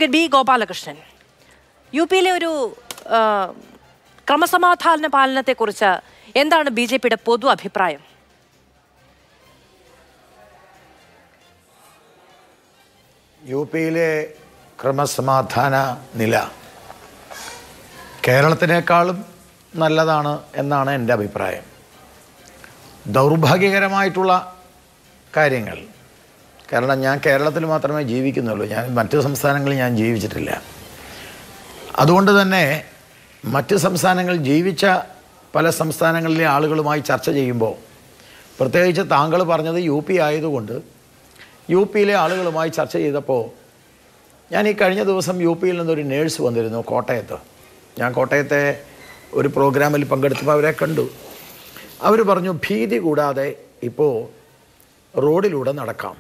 Advocate B Gopalakrishnan U പിയിലെ ഒരു ആ, ക്രമസമാധാന പാലനത്തെക്കുറിച്ച് എന്താണ് ബി ജെ പിയുടെ പൊതു അഭിപ്രായം യു പിയിലെ ക്രമസമാധാന നില കേരളത്തിനേക്കാളും നല്ലതാണ് എന്നാണ് എൻ്റെ അഭിപ്രായം ദൗർഭാഗ്യകരമായിട്ടുള്ള കാര്യങ്ങൾ കാരണം ഞാൻ കേരളത്തിൽ മാത്രമേ ജീവിക്കുന്നുള്ളൂ ഞാൻ മറ്റ് സംസ്ഥാനങ്ങളിൽ ഞാൻ ജീവിച്ചിട്ടില്ല അതുകൊണ്ട് തന്നെ മറ്റ് സംസ്ഥാനങ്ങളിൽ ജീവിച്ച പല സംസ്ഥാനങ്ങളിലെ ആളുകളുമായി ചർച്ച ചെയ്യുമ്പോൾ പ്രത്യേകിച്ച് താങ്കൾ പറഞ്ഞത് യു പി ആയതുകൊണ്ട് യു പിയിലെ ആളുകളുമായി ചർച്ച ചെയ്തപ്പോൾ ഞാൻ ഈ കഴിഞ്ഞ ദിവസം യു പിയിൽ നിന്നൊരു നേഴ്സ് വന്നിരുന്നു കോട്ടയത്ത് ഞാൻ കോട്ടയത്തെ ഒരു പ്രോഗ്രാമിൽ പങ്കെടുത്തപ്പോൾ അവരെ കണ്ടു അവർ പറഞ്ഞു ഭീതി കൂടാതെ ഇപ്പോൾ റോഡിലൂടെ നടക്കാം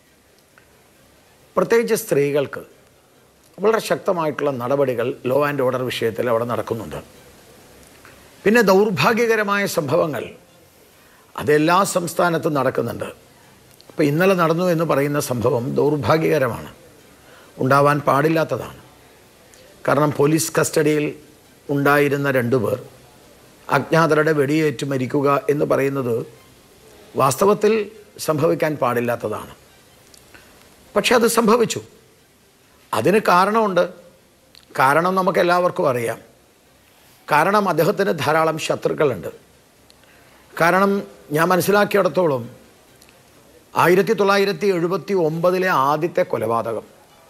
പ്രത്യേകിച്ച് സ്ത്രീകൾക്ക് വളരെ ശക്തമായിട്ടുള്ള നടപടികൾ ലോ ആൻഡ് ഓർഡർ വിഷയത്തിൽ അവിടെ നടക്കുന്നുണ്ട് പിന്നെ ദൗർഭാഗ്യകരമായ സംഭവങ്ങൾ അതെല്ലാ സംസ്ഥാനത്തും നടക്കുന്നുണ്ട് അപ്പോൾ ഇന്നലെ നടന്നു എന്ന് പറയുന്ന സംഭവം ദൗർഭാഗ്യകരമാണ് ഉണ്ടാവാൻ പാടില്ലാത്തതാണ് കാരണം പോലീസ് കസ്റ്റഡിയിൽ ഉണ്ടായിരുന്ന രണ്ടുപേർ അജ്ഞാതരുടെ വെടിയേറ്റ് മരിക്കുക എന്ന് പറയുന്നത് വാസ്തവത്തിൽ സംഭവിക്കാൻ പാടില്ലാത്തതാണ് പക്ഷെ അത് സംഭവിച്ചു അതിന് കാരണമുണ്ട് കാരണം നമുക്ക് എല്ലാവർക്കും അറിയാം കാരണം അദ്ദേഹത്തിന് ധാരാളം ശത്രുക്കളുണ്ട് കാരണം ഞാൻ മനസ്സിലാക്കിയിടത്തോളം ആയിരത്തി തൊള്ളായിരത്തി എഴുപത്തി ഒമ്പതിലെ ആദ്യത്തെ കൊലപാതകം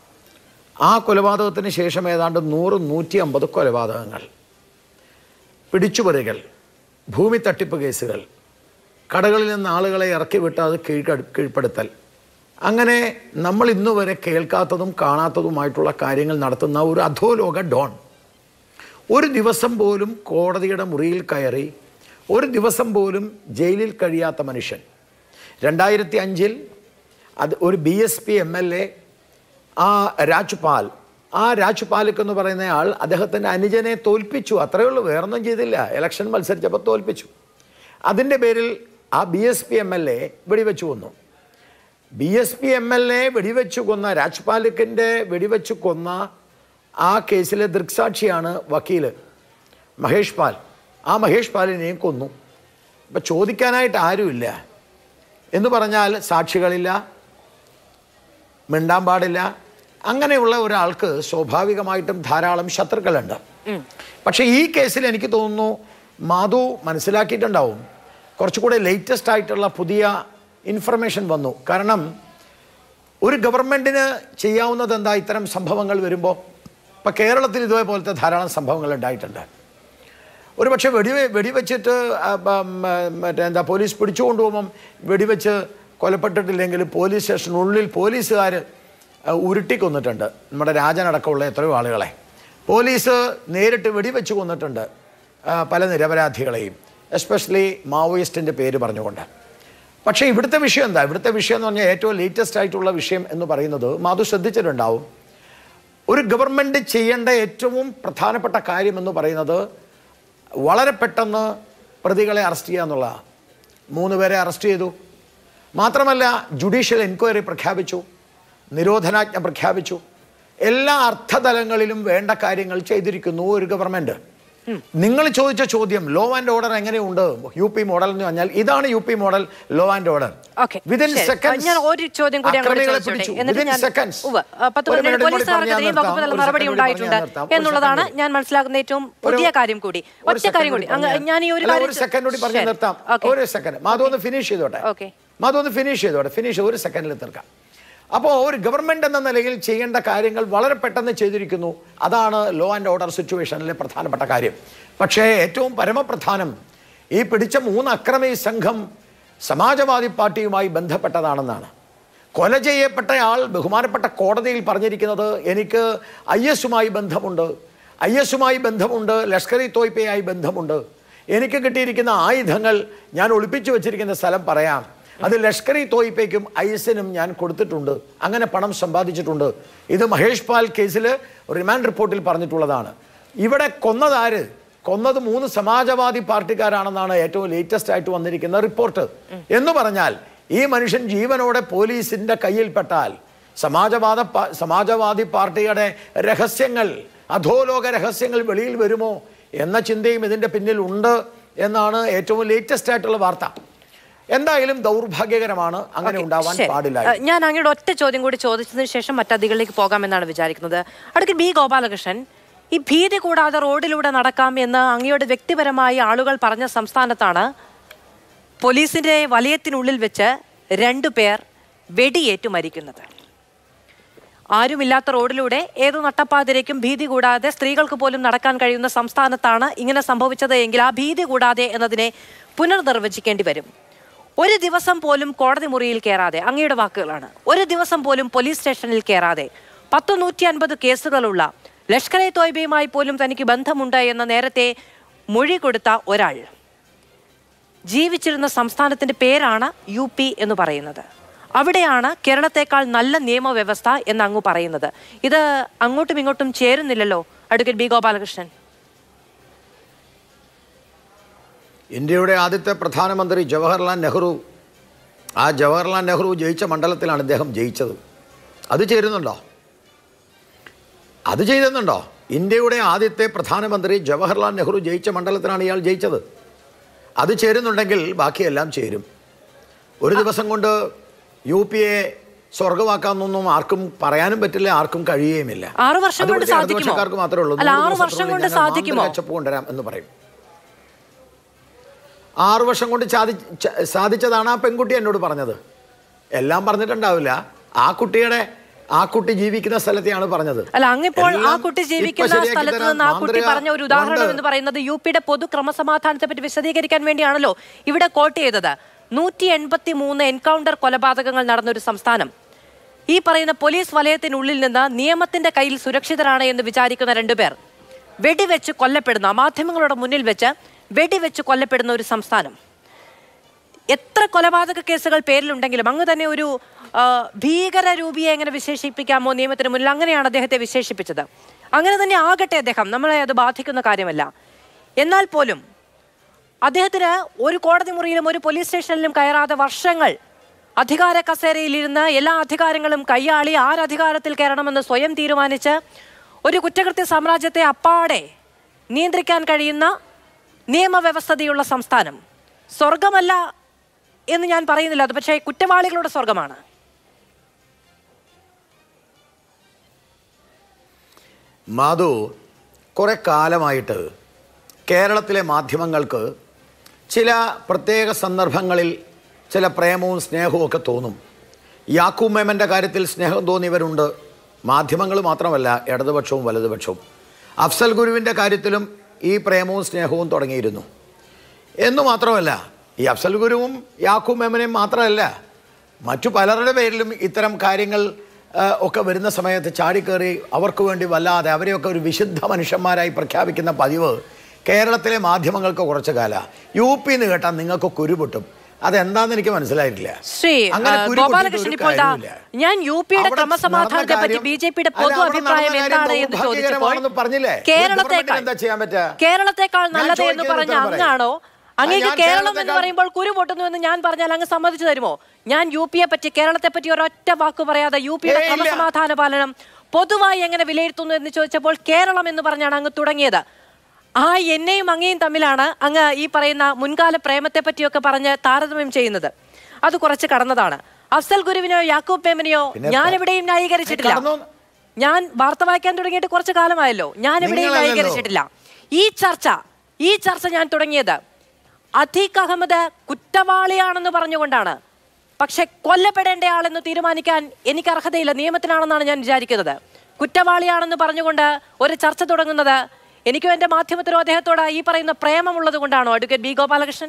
ആ കൊലപാതകത്തിന് ശേഷം ഏതാണ്ട് നൂറ് നൂറ്റി അമ്പത് കൊലപാതകങ്ങൾ പിടിച്ചുപറികൾ ഭൂമി തട്ടിപ്പ് കേസുകൾ കടകളിൽ നിന്ന് ആളുകളെ ഇറക്കി വിട്ട് അത് കീഴ്ക്കട കീഴ്പ്പെടുത്തൽ അങ്ങനെ നമ്മൾ ഇന്ന് വരെ കേൾക്കാത്തതും കാണാത്തതുമായിട്ടുള്ള കാര്യങ്ങൾ നടത്തുന്ന ഒരു അധോലോക ഡോൺ ഒരു ദിവസം പോലും കോടതിയുടെ മുറിയിൽ കയറി ഒരു ദിവസം പോലും ജയിലിൽ കഴിയാത്ത മനുഷ്യൻ രണ്ടായിരത്തി അഞ്ചിൽ അത് ഒരു B S P M L A ആ രാജ്പാൽ ആ രാജ്പാലിക് എന്ന് പറയുന്ന ആൾ അദ്ദേഹത്തിൻ്റെ അനുജനെ തോൽപ്പിച്ചു അത്രയേ ഉള്ളൂ വേറൊന്നും ചെയ്തില്ല ഇലക്ഷൻ മത്സരിച്ചപ്പോൾ തോൽപ്പിച്ചു അതിൻ്റെ പേരിൽ ആ B S P M L A വെടിവെച്ചു കൊന്നു B S P M L A വെടിവെച്ച് കൊന്ന രാജ്പാലിക്കിൻ്റെ വെടിവെച്ച് കൊന്ന ആ കേസിലെ ദൃക്സാക്ഷിയാണ് വക്കീൽ മഹേഷ് പാൽ ആ മഹേഷ് പാലിനെയും കൊന്നു ഇപ്പം ചോദിക്കാനായിട്ട് ആരുമില്ല എന്ന് പറഞ്ഞാൽ സാക്ഷികളില്ല മിണ്ടാൻ പാടില്ല അങ്ങനെയുള്ള ഒരാൾക്ക് സ്വാഭാവികമായിട്ടും ധാരാളം ശത്രുക്കളുണ്ട് പക്ഷേ ഈ കേസിൽ എനിക്ക് തോന്നുന്നു മാധു മനസ്സിലാക്കിയിട്ടുണ്ടാവും കുറച്ചുകൂടെ ലേറ്റസ്റ്റ് ആയിട്ടുള്ള പുതിയ ഇൻഫർമേഷൻ വന്നു കാരണം ഒരു ഗവൺമെൻറ്റിന് ചെയ്യാവുന്നത് എന്താ ഇത്തരം സംഭവങ്ങൾ വരുമ്പോൾ ഇപ്പം കേരളത്തിൽ ഇതേപോലത്തെ ധാരാളം സംഭവങ്ങൾ ഉണ്ടായിട്ടുണ്ട് ഒരു പക്ഷേ വെടി വെടിവെച്ചിട്ട് ആ, ബ- മ- മറ്റേ എന്താ പോലീസ് പിടിച്ചു കൊണ്ടുപോകുമ്പം വെടിവെച്ച് കൊലപ്പെട്ടിട്ടില്ലെങ്കിൽ പോലീസ് സ്റ്റേഷനുള്ളിൽ പോലീസുകാർ ഉരുട്ടി കൊന്നിട്ടുണ്ട് നമ്മുടെ രാജനടക്കമുള്ള എത്രയോ ആളുകളെ പോലീസ് നേരിട്ട് വെടിവെച്ച് കൊന്നിട്ടുണ്ട് ആ, പല നിരപരാധികളെയും എസ്പെഷ്യലി മാവോയിസ്റ്റിൻ്റെ പേര് പറഞ്ഞുകൊണ്ട് പക്ഷേ ഇവിടുത്തെ വിഷയം എന്താ ഇവിടുത്തെ വിഷയം എന്ന് പറഞ്ഞാൽ ഏറ്റവും ലേറ്റസ്റ്റ് ആയിട്ടുള്ള വിഷയം എന്ന് പറയുന്നത് മാധു ശ്രദ്ധിച്ചിട്ടുണ്ടാവും ഒരു ഗവൺമെൻറ് ചെയ്യേണ്ട ഏറ്റവും പ്രധാനപ്പെട്ട കാര്യം എന്ന് പറയുന്നത് വളരെ പെട്ടെന്ന് പ്രതികളെ അറസ്റ്റ് ചെയ്യുക എന്നുള്ളതാണ് മൂന്ന് പേരെ അറസ്റ്റ് ചെയ്തു മാത്രമല്ല ജുഡീഷ്യൽ എൻക്വയറി പ്രഖ്യാപിച്ചു നിരോധനാജ്ഞ പ്രഖ്യാപിച്ചു എല്ലാ അർത്ഥതലങ്ങളിലും വേണ്ട കാര്യങ്ങൾ ചെയ്തിരിക്കുന്നു ഒരു ഗവൺമെൻറ് നിങ്ങൾ ചോദിച്ച ചോദ്യം ലോ ആൻഡ് ഓർഡർ എങ്ങനെയുണ്ട് യു പി മോഡൽ എന്ന് പറഞ്ഞാൽ ഇതാണ് U P model law and order Okay, ശരി. ഞാൻ ഒരു ചോദ്യം കൂടി അങ്ങോട്ട് ചോദിച്ചോട്ടെ. എന്നിട്ട് ഞാൻ- ഉവ്വ്, ആ, പത്ത് മിനിറ്റ് പോലീസുകാർക്കെതിരെയും വകുപ്പ് തല നടപടി ഉണ്ടായിട്ടുണ്ട് എന്നുള്ളതാണ് ഞാൻ മനസ്സിലാക്കുന്ന ഏറ്റവും പുതിയ കാര്യം കൂടി ഒറ്റ കാര്യം കൂടി അങ്ങ് ഞാൻ ഈ ഒരു കാര്യം ഒരു സെക്കൻഡ് കൂടി പറഞ്ഞു ശരി. നിർത്താം Okay. ഒരു സെക്കൻഡ് മാധു ഒന്ന് ഫിനിഷ് ചെയ്തോട്ടെ Okay. മാധു ഒന്ന് ഫിനിഷ് ചെയ്തോട്ടെ ഫിനിഷ് ഒരു സെക്കൻഡിൽ തീർക്കാം അപ്പോൾ ഒരു ഗവൺമെന്റ് എന്ന നിലയിൽ ചെയ്യേണ്ട കാര്യങ്ങൾ വളരെ പെട്ടെന്ന് ചെയ്തിരിക്കുന്നു അതാണ് ലോ ആൻഡ് ഓർഡർ സിറ്റുവേഷനിലെ പ്രധാനപ്പെട്ട കാര്യം പക്ഷേ ഏറ്റവും പരമപ്രധാനം ഈ പിടിച്ച മൂന്ന് അക്രമി സംഘം സമാജവാദി പാർട്ടിയുമായി ബന്ധപ്പെട്ടതാണെന്നാണ് കൊല ചെയ്യപ്പെട്ടയാൾ ബഹുമാനപ്പെട്ട കോടതിയിൽ പറഞ്ഞിരിക്കുന്നത് എനിക്ക് ഐ എസുമായി ബന്ധമുണ്ട് ഐ എസുമായി ബന്ധമുണ്ട് ലഷ്കർ ഇ തോയ്പയായി ബന്ധമുണ്ട് എനിക്ക് കിട്ടിയിരിക്കുന്ന ആയുധങ്ങൾ ഞാൻ ഒളിപ്പിച്ചു വെച്ചിരിക്കുന്ന സ്ഥലം പറയാം അത് ലഷ്കർ ഇ തോയ്പയ്ക്കും ഐ എസിനും ഞാൻ കൊടുത്തിട്ടുണ്ട് അങ്ങനെ പണം സമ്പാദിച്ചിട്ടുണ്ട് ഇത് മഹേഷ് പാൽ കേസിൽ റിമാൻഡ് റിപ്പോർട്ടിൽ പറഞ്ഞിട്ടുള്ളതാണ് ഇവിടെ കൊന്നതാര് കൊന്നത് മൂന്ന് സമാജവാദി പാർട്ടിക്കാരാണെന്നാണ് ഏറ്റവും ലേറ്റസ്റ്റ് ആയിട്ട് വന്നിരിക്കുന്ന റിപ്പോർട്ട് എന്ന് പറഞ്ഞാൽ ഈ മനുഷ്യൻ ജീവനോടെ പോലീസിന്റെ കയ്യിൽപ്പെട്ടാൽ സമാജവാദ സമാജവാദി പാർട്ടിയുടെ രഹസ്യങ്ങൾ അധോലോക രഹസ്യങ്ങൾ വെളിയിൽ വരുമോ എന്ന ചിന്തയും ഇതിൻ്റെ പിന്നിൽ ഉണ്ട് എന്നാണ് ഏറ്റവും ലേറ്റസ്റ്റ് ആയിട്ടുള്ള വാർത്ത എന്തായാലും ദൗർഭാഗ്യകരമാണ് അങ്ങനെ ഉണ്ടാവാൻ പാടില്ല ഞാൻ അങ്ങയുടെ ഒറ്റ ചോദ്യം കൂടി ചോദിച്ചതിന് ശേഷം മറ്റതികളിലേക്ക് പോകാമെന്നാണ് വിചാരിക്കുന്നത് അടുക്കൽ ബി ഗോപാലകൃഷ്ണൻ ഈ ഭീതി കൂടാതെ റോഡിലൂടെ നടക്കാം എന്ന് അങ്ങയുടെ വ്യക്തിപരമായി ആളുകൾ പറഞ്ഞ സംസ്ഥാനത്താണ് പോലീസിന്റെ വലയത്തിനുള്ളിൽ വെച്ച് രണ്ടു പേർ വെടിയേറ്റു മരിക്കുന്നത് ആരുമില്ലാത്ത റോഡിലൂടെ ഏതു നട്ടപ്പാതിരയ്ക്കും ഭീതി കൂടാതെ സ്ത്രീകൾക്ക് പോലും നടക്കാൻ കഴിയുന്ന സംസ്ഥാനത്താണ് ഇങ്ങനെ സംഭവിച്ചത് എങ്കിൽ ആ ഭീതി കൂടാതെ എന്നതിനെ പുനർനിർവചിക്കേണ്ടി വരും ഒരു ദിവസം പോലും കോടതി മുറിയിൽ കയറാതെ അങ്ങയുടെ വാക്കുകളാണ് ഒരു ദിവസം പോലും പോലീസ് സ്റ്റേഷനിൽ കയറാതെ പത്ത് നൂറ്റി അൻപത് കേസുകളുള്ള ലഷ്കർ എ തോയ്ബയുമായി പോലും തനിക്ക് ബന്ധമുണ്ട് എന്ന നേരത്തെ മൊഴി കൊടുത്ത ഒരാൾ ജീവിച്ചിരുന്ന സംസ്ഥാനത്തിന്റെ പേരാണ് യു പി എന്ന് പറയുന്നത് അവിടെയാണ് കേരളത്തെക്കാൾ നല്ല നിയമവ്യവസ്ഥ എന്ന് അങ്ങ് പറയുന്നത് ഇത് അങ്ങോട്ടും ഇങ്ങോട്ടും ചേരുന്നില്ലല്ലോ അഡ്വക്കേറ്റ് ബി ഗോപാലകൃഷ്ണൻ ഇന്ത്യയുടെ ആദ്യത്തെ പ്രധാനമന്ത്രി ജവഹർലാൽ നെഹ്റു ആ ജവഹർലാൽ നെഹ്റു ജയിച്ച മണ്ഡലത്തിലാണ് ഇദ്ദേഹം ജയിച്ചത് അത് ചേരുന്നുണ്ടോ അത് ചെയ്തെന്നുണ്ടോ ഇന്ത്യയുടെ ആദ്യത്തെ പ്രധാനമന്ത്രി ജവഹർലാൽ നെഹ്റു ജയിച്ച മണ്ഡലത്തിലാണ് ഇയാൾ ജയിച്ചത് അത് ചേരുന്നുണ്ടെങ്കിൽ ബാക്കിയെല്ലാം ചേരും ഒരു ദിവസം കൊണ്ട് യു പി എ സ്വർഗമാക്കാന്നൊന്നും ആർക്കും പറയാനും പറ്റില്ല ആർക്കും കഴിയുകയുമില്ല ആറ് വർഷം കൊണ്ട് സാധിക്കുമോ മാത്രമേ ഉള്ളൂ അല്ല ആറ് വർഷം കൊണ്ട് സാധിക്കുമോ കൊണ്ടുവരാം എന്ന് പറയും ആറു വർഷം കൊണ്ട് സാധി സാധിച്ചതാണ് ആ പെൺകുട്ടി എന്നോട് പറഞ്ഞത് എല്ലാം പറഞ്ഞിട്ടുണ്ടാവില്ല ആ കുട്ടിയുടെ ആ കുട്ടി ജീവിക്കുന്ന സ്ഥലത്തെയാണ് പറഞ്ഞത് അല്ല അങ്ങിപ്പോൾ ആ കുട്ടി ജീവിക്കുന്ന സ്ഥലത്ത് നിന്ന് ആ കുട്ടി പറഞ്ഞ ഒരു ഉദാഹരണം എന്ന് പറയുന്നത് യു പിയുടെ പൊതു ക്രമസമാധാനത്തെ പറ്റി വിശദീകരിക്കാൻ വേണ്ടിയാണല്ലോ ഇവിടെ കോട്ട് ചെയ്തത് നൂറ്റി എൺപത്തി മൂന്ന് എൻകൗണ്ടർ കൊലപാതകങ്ങൾ നടന്ന ഒരു സംസ്ഥാനം ഈ പറയുന്ന പോലീസ് വലയത്തിനുള്ളിൽ നിന്ന് നിയമത്തിന്റെ കയ്യിൽ സുരക്ഷിതരാണ് എന്ന് വിചാരിക്കുന്ന രണ്ടുപേർ വെടിവെച്ച് കൊല്ലപ്പെടുന്ന മാധ്യമങ്ങളുടെ മുന്നിൽ വെച്ച് വെടിവെച്ച് കൊല്ലപ്പെടുന്ന ഒരു സംസ്ഥാനം എത്ര കൊലപാതക കേസുകൾ പേരിലുണ്ടെങ്കിലും അങ്ങ് തന്നെ ഒരു ഭീകര രൂപിയെ എങ്ങനെ വിശേഷിപ്പിക്കാമോ നിയമത്തിന് മുന്നിൽ അങ്ങനെയാണ് അദ്ദേഹത്തെ വിശേഷിപ്പിച്ചത് അങ്ങനെ തന്നെ ആകട്ടെ അദ്ദേഹം നമ്മളെ അത് ബാധിക്കുന്ന കാര്യമല്ല എന്നാൽ പോലും അദ്ദേഹത്തിന് ഒരു കോടതി മുറിയിലും ഒരു പോലീസ് സ്റ്റേഷനിലും കയറാതെ വർഷങ്ങൾ അധികാര കസേരയിലിരുന്ന് എല്ലാ അധികാരങ്ങളും കൈയാളി ആരധികാരത്തിൽ കയറണമെന്ന് സ്വയം തീരുമാനിച്ച് ഒരു കുറ്റകൃത്യ സാമ്രാജ്യത്തെ അപ്പാടെ നിയന്ത്രിക്കാൻ കഴിയുന്ന നിയമവ്യവസ്ഥതയുള്ള സംസ്ഥാനം സ്വർഗമല്ല എന്ന് ഞാൻ പറയുന്നില്ല അത് പക്ഷേ കുറ്റവാളികളുടെ സ്വർഗമാണ് മാധു കുറെ കാലമായിട്ട് കേരളത്തിലെ മാധ്യമങ്ങൾക്ക് ചില പ്രത്യേക സന്ദർഭങ്ങളിൽ ചില പ്രേമവും സ്നേഹവും ഒക്കെ തോന്നും യാക്കൂബ് മേമൻ്റെ കാര്യത്തിൽ സ്നേഹം തോന്നിയവരുണ്ട് മാധ്യമങ്ങൾ മാത്രമല്ല ഇടതുപക്ഷവും വലതുപക്ഷവും അഫ്സൽ ഗുരുവിൻ്റെ കാര്യത്തിലും ഈ പ്രേമവും സ്നേഹവും തുടങ്ങിയിരുന്നു എന്നു മാത്രമല്ല ഈ അഫ്സൽ ഗുരുവും യാക്കൂബ് മേമനെയും മാത്രമല്ല മറ്റു പലരുടെ പേരിലും ഇത്തരം കാര്യങ്ങൾ ഒക്കെ വരുന്ന സമയത്ത് ചാടിക്കേറി അവർക്ക് വേണ്ടി വല്ലാതെ അവരെയൊക്കെ ഒരു വിശുദ്ധ മനുഷ്യന്മാരായി പ്രഖ്യാപിക്കുന്ന പതിവ് കേരളത്തിലെ മാധ്യമങ്ങൾക്ക് കുറച്ചു കാല യു പി എന്ന് കേട്ടാൽ നിങ്ങൾക്ക് കുരുപൊട്ടും അതെന്താന്ന് എനിക്ക് മനസ്സിലായിട്ടില്ല ശ്രീ ഗോപാലകൃഷ്ണൻ ഇപ്പോൾ ഞാൻ യു പിയുടെ ക്രമസമാധാനത്തെ പറ്റി ബി ജെ പിയുടെ പൊതു അഭിപ്രായം എന്താണ് എന്ന് ചോദിച്ചപ്പോൾ കേരളത്തെക്കാൾ കേരളത്തെക്കാൾ നല്ലത് എന്ന് പറഞ്ഞ അങ്ങാണോ അങ്ങേക്ക് കേരളം എന്ന് പറയുമ്പോൾ കുരു പൊട്ടുന്നു എന്ന് ഞാൻ പറഞ്ഞാൽ അങ്ങ് സമ്മതിച്ചു തരുമോ ഞാൻ യു പിയെ പറ്റി കേരളത്തെ പറ്റി ഒരൊറ്റ വാക്ക് പറയാതെ യു പിയുടെ ക്രമസമാധാന പാലനം പൊതുവായി എങ്ങനെ വിലയിരുത്തുന്നു എന്ന് ചോദിച്ചപ്പോൾ കേരളം എന്ന് പറഞ്ഞാണ് അങ്ങ് തുടങ്ങിയത് ആ എന്നെയും അങ്ങയും തമ്മിലാണ് അങ്ങ് ഈ പറയുന്ന മുൻകാല പ്രേമത്തെ പറ്റിയൊക്കെ പറഞ്ഞ് താരതമ്യം ചെയ്യുന്നത് അത് കുറച്ച് കടന്നതാണ് അഫ്സൽ ഗുരുവിനെയോ യാക്കൂബ് പേമനെയോ ഞാൻ എവിടെയും ന്യായീകരിച്ചിട്ടില്ല ഞാൻ വാർത്ത വായിക്കാൻ തുടങ്ങിയിട്ട് കുറച്ച് കാലമായല്ലോ ഞാൻ എവിടെയും ന്യായീകരിച്ചിട്ടില്ല ഈ ചർച്ച ഈ ചർച്ച ഞാൻ തുടങ്ങിയത് അധീഖ് അഹമ്മദ് കുറ്റവാളിയാണെന്ന് പറഞ്ഞുകൊണ്ടാണ് പക്ഷെ കൊല്ലപ്പെടേണ്ട ആളെന്ന് തീരുമാനിക്കാൻ എനിക്ക് അർഹതയില്ല നിയമത്തിനാണെന്നാണ് ഞാൻ വിചാരിക്കുന്നത് കുറ്റവാളിയാണെന്ന് പറഞ്ഞുകൊണ്ട് ഒരു ചർച്ച തുടങ്ങുന്നത് എനിക്കും എന്റെ മാധ്യമത്തിനോ അദ്ദേഹത്തോട് ഈ പറയുന്ന പ്രേമമുള്ളത് കൊണ്ടാണോ അഡ്വക്കേറ്റ് ബി ഗോപാലകൃഷ്ണൻ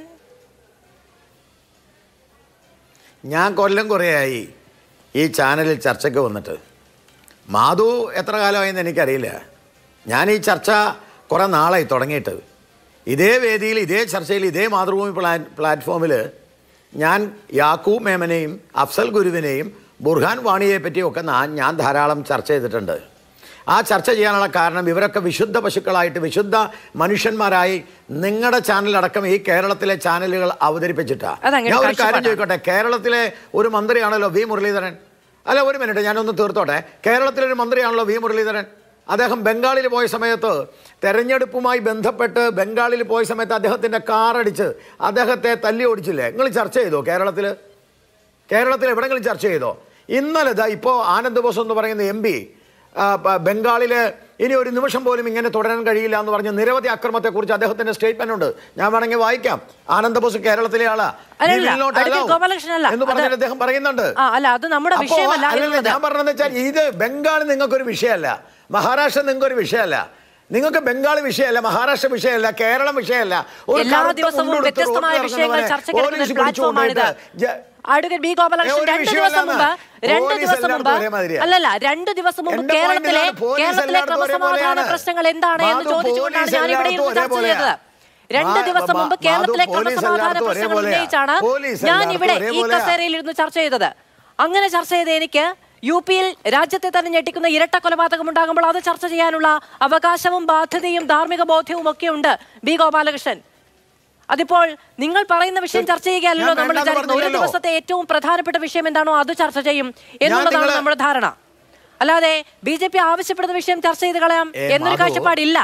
ഞാൻ കൊല്ലം കുറേയായി ഈ ചാനലിൽ ചർച്ചയ്ക്ക് വന്നിട്ട് മാധു എത്ര കാലമായെന്ന് എനിക്കറിയില്ല ഞാൻ ഈ ചർച്ച കുറേ നാളായി തുടങ്ങിയിട്ട് ഇതേ വേദിയിൽ ഇതേ ചർച്ചയിൽ ഇതേ മാതൃഭൂമി പ്ലാ പ്ലാറ്റ്ഫോമിൽ ഞാൻ യാക്കൂബ് മേമനെയും അഫ്സൽ ഗുരുവിനെയും ബുർഹാൻ വാണിയെ പറ്റിയൊക്കെ ഞാൻ ധാരാളം ചർച്ച ചെയ്തിട്ടുണ്ട് ആ ചർച്ച ചെയ്യാനുള്ള കാരണം ഇവരൊക്കെ വിശുദ്ധ പശുക്കളായിട്ട് വിശുദ്ധ മനുഷ്യന്മാരായി നിങ്ങളുടെ ചാനലടക്കം ഈ കേരളത്തിലെ ചാനലുകൾ അവതരിപ്പിച്ചിട്ടാ ഞാൻ ഒരു കാര്യം ചോദിക്കട്ടെ കേരളത്തിലെ ഒരു മന്ത്രിയാണല്ലോ വി മുരളീധരൻ അല്ല ഒരു മിനിറ്റ് ഞാനൊന്ന് തീർത്തോട്ടെ കേരളത്തിലൊരു മന്ത്രിയാണല്ലോ വി മുരളീധരൻ അദ്ദേഹം ബംഗാളിൽ പോയ സമയത്ത് തെരഞ്ഞെടുപ്പുമായി ബന്ധപ്പെട്ട് ബംഗാളിൽ പോയ സമയത്ത് അദ്ദേഹത്തിൻ്റെ കാറടിച്ച് അദ്ദേഹത്തെ തല്ലി ഓടിച്ചില്ലേ നിങ്ങൾ ചർച്ച ചെയ്തോ കേരളത്തിൽ കേരളത്തിൽ എവിടെങ്കിലും ചർച്ച ചെയ്തോ ഇന്നലെ ദാ ഇപ്പോൾ ആനന്ദ് ബോസ് എന്ന് പറയുന്ന എം പി ബംഗാളിൽ ഇനി ഒരു നിമിഷം പോലും ഇങ്ങനെ തുടരാൻ കഴിയില്ല എന്ന് പറഞ്ഞ നിരവധി അക്രമത്തെക്കുറിച്ച് അദ്ദേഹത്തിന്റെ സ്റ്റേറ്റ്മെന്റ് ഉണ്ട് ഞാൻ വേണമെങ്കിൽ വായിക്കാം ആനന്ദ് ബോസ് കേരളത്തിലെ ആളാ അല്ലല്ല, We will not അടുക്കൽ allow ഗോപാലകൃഷ്ണൻ അല്ല. എന്ന് പറഞ്ഞിട്ട് അത് അദ്ദേഹം പറയുന്നുണ്ട് ആ അല്ല അത് നമ്മുടെ അപ്പോ വിഷയമല്ല അല്ലല്ല, എന്നുള്ളത് ഞാൻ പറഞ്ഞതെന്ന് വെച്ചാൽ ഇത് ബംഗാൾ നിങ്ങൾക്കൊരു വിഷയമല്ല മഹാരാഷ്ട്ര നിങ്ങൾക്കൊരു വിഷയമല്ല നിങ്ങൾക്ക് ബംഗാൾ വിഷയമല്ല മഹാരാഷ്ട്ര വിഷയമല്ല കേരളം വിഷയമല്ല ഒരു എല്ലാ കറുത്ത ദിവസവും മുണ്ടുടുത്ത് വ്യത്യസ്തമായ റോഡിൽ വിഷയങ്ങൾ ഇറങ്ങുന്നവനെ ചർച്ചയ്ക്ക് എടുക്കുന്ന പോലീസ് ഒരു പ്ലാറ്റ്ഫോമാണിത് പിടിച്ചുകൊണ്ടുപോയിട്ട് ജ- അഡ്വക്കേറ്റ് ബി ഗോപാലകൃഷ്ണൻ ഒരു രണ്ട് വിഷയമല്ല ദിവസം മുമ്പ് രണ്ട് പോലീസ് ദിവസം മുമ്പ് എല്ലായിടത്തും ഒരേമാതിരിയാ. അല്ലല്ല രണ്ട് ദിവസം മുമ്പ് എന്റെ കേരളത്തിലെ point ഇതാണ്, പോലീസ് കേരളത്തിലെ എല്ലായിടത്തും ക്രമസമാധാന ഒരേപോലെയാണ്. പ്രശ്നങ്ങൾ എന്താണ് എന്ന് മാധു, ചോദിച്ചുകൊണ്ടാണ് പോലീസ് ഞാൻ ഇവിടെ ഇരുന്ന് എല്ലായിടത്തും ചർച്ച ഒരേപോലെയാ. ചെയ്തത് രണ്ട് മാ- ദിവസം മുമ്പ് മാധു, കേരളത്തിലെ പോലീസ് ക്രമസമാധാന എല്ലായിടത്തും പ്രശ്നങ്ങൾ ഒരേപോലെയാ. ഉന്നയിച്ചാണ് പോലീസ് ഞാൻ എല്ലായിടത്തും ഇവിടെ ഈ ഒരേപോലെയാ. കസേരയിൽ ഇരുന്ന് ചർച്ച ചെയ്തത് അങ്ങനെ ചർച്ച ചെയ്ത് എനിക്ക് യു പിയിൽ രാജ്യത്തെ തന്നെ ഞെട്ടിക്കുന്ന ഇരട്ട കൊലപാതകം ഉണ്ടാകുമ്പോൾ അത് ചർച്ച ചെയ്യാനുള്ള അവകാശവും ബാധ്യതയും ധാർമ്മിക ബോധ്യവും ഒക്കെ ഉണ്ട് ബി ഗോപാലകൃഷ്ണൻ അതിപ്പോൾ നിങ്ങൾ പറയുന്ന വിഷയം ചർച്ച ചെയ്യുകയല്ലോ ഞാൻ നമ്മൾ വേണ്ടാന്ന് വിചാരിക്കുന്നു ഒരു പറഞ്ഞില്ലല്ലോ. ദിവസത്തെ ഏറ്റവും പ്രധാനപ്പെട്ട വിഷയം എന്താണോ അത് ചർച്ച ചെയ്യും എന്നുള്ളതാണ് നിങ്ങളെ- നമ്മുടെ ധാരണ അല്ലാതെ ബി ജെ പി ആവശ്യപ്പെടുന്ന വിഷയം ചർച്ച ചെയ്ത് കളയാം ഏ, എന്നൊരു മാധു, കാഴ്ചപ്പാടില്ല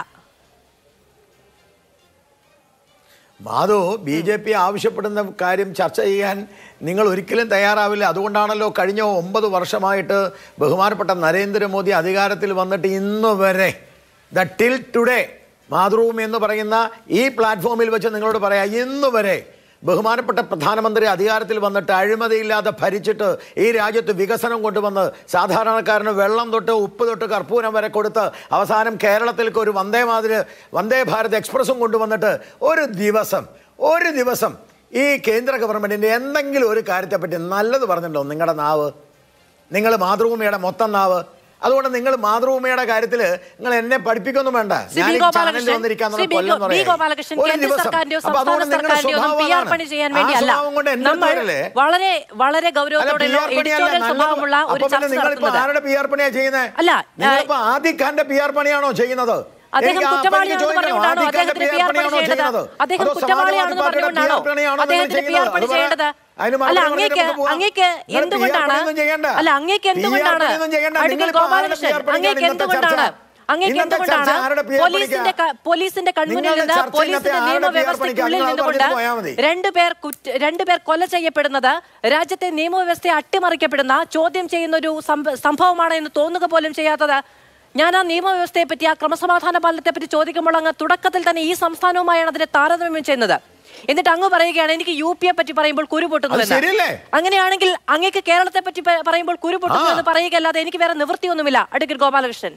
മാധു ബി ജെ പി ആവശ്യപ്പെടുന്ന കാര്യം ചർച്ച ചെയ്യാൻ നിങ്ങൾ ഒരിക്കലും തയ്യാറാവില്ല അതുകൊണ്ടാണല്ലോ കഴിഞ്ഞ ഒമ്പത് വർഷമായിട്ട് ബഹുമാനപ്പെട്ട നരേന്ദ്രമോദി അധികാരത്തിൽ വന്നിട്ട് ഇന്ന് വരെ ദ ടിൽ ടുഡേ മാതൃഭൂമി എന്ന് പറയുന്ന ഈ പ്ലാറ്റ്ഫോമിൽ വെച്ച് നിങ്ങളോട് പറയാം ഇന്ന് വരെ ബഹുമാനപ്പെട്ട പ്രധാനമന്ത്രി അധികാരത്തിൽ വന്നിട്ട് അഴിമതിയില്ലാതെ ഭരിച്ചിട്ട് ഈ രാജ്യത്ത് വികസനം കൊണ്ടുവന്ന് സാധാരണക്കാരന് വെള്ളം തൊട്ട് ഉപ്പ് തൊട്ട് കർപ്പൂരം വരെ കൊടുത്ത് അവസാനം കേരളത്തിലേക്ക് ഒരു വന്ദേ മാതിരി വന്ദേ ഭാരത് എക്സ്പ്രസും കൊണ്ടുവന്നിട്ട് ഒരു ദിവസം ഒരു ദിവസം ഈ കേന്ദ്ര ഗവൺമെൻറ്റിൻ്റെ എന്തെങ്കിലും ഒരു കാര്യത്തെപ്പറ്റി നല്ലത് പറഞ്ഞിട്ടുണ്ടോ നിങ്ങളുടെ നാവ് നിങ്ങൾ മാതൃഭൂമിയുടെ മൊത്തം നാവ് അതുകൊണ്ട് നിങ്ങൾ മാതൃഭൂമിയുടെ കാര്യത്തിൽ നിങ്ങൾ എന്നെ പഠിപ്പിക്കൊന്നും വേണ്ട ശ്രീ ഞാൻ ബി ഈ ഗോപാലകൃഷ്ണൻ, ചാനലിൽ വന്നിരിക്കാൻ ശ്രീ ബി കൊല്ലം ഗോ- ബി ഗോപാലകൃഷ്ണൻ കേന്ദ്ര സർക്കാരിന്റെയോ സംസ്ഥാന സർക്കാരിന്റെയോ ഒന്നും പി ആർ പണി ചെയ്യാൻ വേണ്ടിയല്ല നമ്മൾ വളരെ വളരെ ഗൗരവത്തോടെ എഡിറ്റോറിയൽ സ്വഭാവമുള്ള ഒരു ചർച്ച നടത്തുന്നത് ആരുടെ പി ആർ പണിയാ ചെയ്യുന്നത് അല്ല, നിങ്ങളിപ്പോ ആദിഖ് ഖാന്റെ പി ആർ പണിയാണോ ചെയ്യുന്നത് അദ്ദേഹം എനിക്ക് ആ കുറ്റവാളിയാണെന്ന് ചോദിക്കണം, പറഞ്ഞുകൊണ്ടാണോ ആദിഖ് ഖാന്റെ അദ്ദേഹത്തിന് PR പി ആർ പണി പണിയാണോ ചെയ്യേണ്ടത് ചെയ്യുന്നത്? അദ്ദേഹം അതോ കുറ്റവാളിയാണെന്ന് സമാജ്വാദി പാർട്ടിയുടെ പറഞ്ഞുകൊണ്ടാണോ PR പണിയാണോ നിങ്ങൾ അദ്ദേഹത്തിന് പി ആർ ചെയ്യുന്നത്? പണി അത് പറ. ചെയ്യേണ്ടത് അതിന് അല്ല മറുപടി അങ്ങേക്ക് പറഞ്ഞിട്ട് നമുക്ക് പോവാം. അങ്ങേക്ക് നിങ്ങൾ PR എന്തുകൊണ്ടാണ് പണിയൊന്നും ചെയ്യണ്ട. അല്ല അങ്ങേക്ക് PR എന്തുകൊണ്ടാണ് പണിയൊന്നും ചെയ്യണ്ട. അഡ്വക്കേറ്റ് നിങ്ങളിപ്പോ ആരുടെ ഗോപാലകൃഷ്ണൻ PR പണിക്കാണ് അങ്ങേക്ക് ഇന്നത്തെ എന്തുകൊണ്ടാണ് ചർച്ച? അങ്ങേക്ക് ഇന്നത്തെ എന്തുകൊണ്ടാണ് ചർച്ച ആരുടെ PR പോലീസിന്റെ ക- പോലീസിന്റെ കൺമുന്നിൽ നിങ്ങളുടെ നിന്ന് ചർച്ച പോലീസിന്റെ ഇന്നത്തെ ആരുടെ PR നിയമവ്യവസ്ഥയ്ക്കുള്ളിൽ പണിക്കാണ്? നിങ്ങൾ നിന്നുകൊണ്ട് പറഞ്ഞിട്ട് പോയാൽ മതി. രണ്ടുപേർ കുറ്റ- രണ്ടുപേർ കൊല ചെയ്യപ്പെടുന്നത് രാജ്യത്തെ നിയമവ്യവസ്ഥയെ അട്ടിമറിക്കപ്പെടുന്ന ചോദ്യം ചെയ്യുന്ന ഒരു സംഭ- സംഭവമാണ് എന്ന് തോന്നുക പോലും ചെയ്യാത്തത് ഞാൻ ആ നിയമവ്യവസ്ഥയെ പറ്റി ആ ക്രമസമാധാന പാലനത്തെ പറ്റി ചോദിക്കുമ്പോൾ അങ്ങ് തുടക്കത്തിൽ തന്നെ ഈ സംസ്ഥാനവുമായാണ് അതിനെ താരതമ്യം ചെയ്യുന്നത് എന്നിട്ട് അങ്ങ് പറയുകയാണ് എനിക്ക് യു പിയെ പറ്റി പറയുമ്പോൾ കുരു പൊട്ടുന്നു അത് എന്ന്. ശരിയല്ലേ? അങ്ങനെയാണെങ്കിൽ അങ്ങേക്ക് കേരളത്തെ പറ്റി പ- പറയുമ്പോൾ കുരു പൊട്ടുന്നു ആ. എന്ന് പറയുകയല്ലാതെ എനിക്ക് വേറെ നിവൃത്തിയൊന്നുമില്ല അഡ്വക്കേറ്റ് ഗോപാലകൃഷ്ണൻ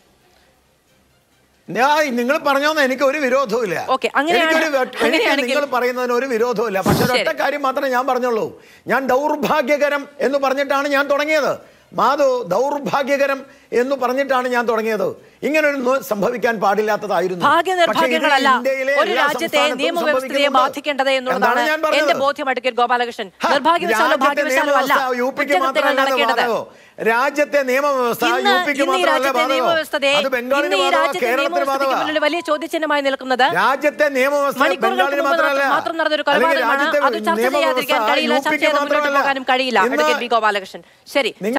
ഞാൻ നിങ്ങൾ പറഞ്ഞോന്ന് എനിക്ക് ഒരു വിരോധവും ഇല്ല ഓക്കെ, അങ്ങനെയാണ്- എനിക്കൊരു വെ- എനിക്ക് അങ്ങനെയാണെങ്കിൽ- നിങ്ങൾ പറയുന്നതിന് ഒരു വിരോധവും ഇല്ല പക്ഷെ ഒരൊറ്റ ശരി. കാര്യം മാത്രമേ ഞാൻ പറഞ്ഞുള്ളൂ ഞാൻ ദൗർഭാഗ്യകരം എന്ന് പറഞ്ഞിട്ടാണ് ഞാൻ തുടങ്ങിയത് മാധു ദൗർഭാഗ്യകരം എന്ന് പറഞ്ഞിട്ടാണ് ഞാൻ തുടങ്ങിയത് ഇങ്ങനൊരു സംഭവിക്കാൻ പാടില്ലാത്തതായിരുന്നു പക്ഷേ ഇത് ഭാഗ്യനിർഭാഗ്യങ്ങളല്ല ഇന്ത്യയിലെ ഒരു എല്ലാ രാജ്യത്തെ സംസ്ഥാനത്തും നിയമവ്യവസ്ഥയെ സംഭവിക്കുന്നുണ്ട്. ബാധിക്കേണ്ടത് എന്നുള്ളതാണ് എന്നാണ് ഞാൻ പറഞ്ഞത്. എന്റെ ബോധ്യം അഡ്വക്കേറ്റ് ഗോപാലകൃഷ്ണൻ ഹ, നിർഭാഗ്യവശാലോ രാജ്യത്തെ ഭാഗ്യവശാലോ അല്ല നിയമവ്യവസ്ഥ യു പിക്ക് കുറ്റകൃത്യങ്ങൾ മാത്രമല്ല നടക്കേണ്ടത് ബാധകോ? രാജ്യത്തെ നിയമവ്യവസ്ഥ ഇന്ന് യു പിക്ക് ഇന്ന് ഈ മാത്രമല്ല രാജ്യത്തെ ബാധകോ? നിയമവ്യവസ്ഥയെ അത് ബംഗാളിന് ഇന്ന് ഈ ബാധകോ? രാജ്യത്തെ കേരളത്തിന് നിയമവ്യവസ്ഥയ്ക്ക് ബാധകോ? മുന്നിൽ വലിയ ചോദ്യചിഹ്നമായി നിൽക്കുന്നത് രാജ്യത്തെ നിയമവ്യവസ്ഥ മണിക്കൂറുകൾക്ക് ബംഗാളിന് മുമ്പ് മാത്രമല്ല മാത്രം നടന്നൊരു അല്ലെങ്കിൽ കൊലപാതകമാണ് രാജ്യത്തെ അത് ചർച്ച ചെയ്യാതിരിക്കാൻ നിയമവ്യവസ്ഥ കഴിയില്ല യു ചർച്ച പിക്ക് ചെയ്ത് മുന്നോട്ട് മാത്രമല്ല. പോകാനും കഴിയില്ല ഇന്ന് അഡ്വക്കേറ്റ് ബി ഗോപാലകൃഷ്ണൻ ശരി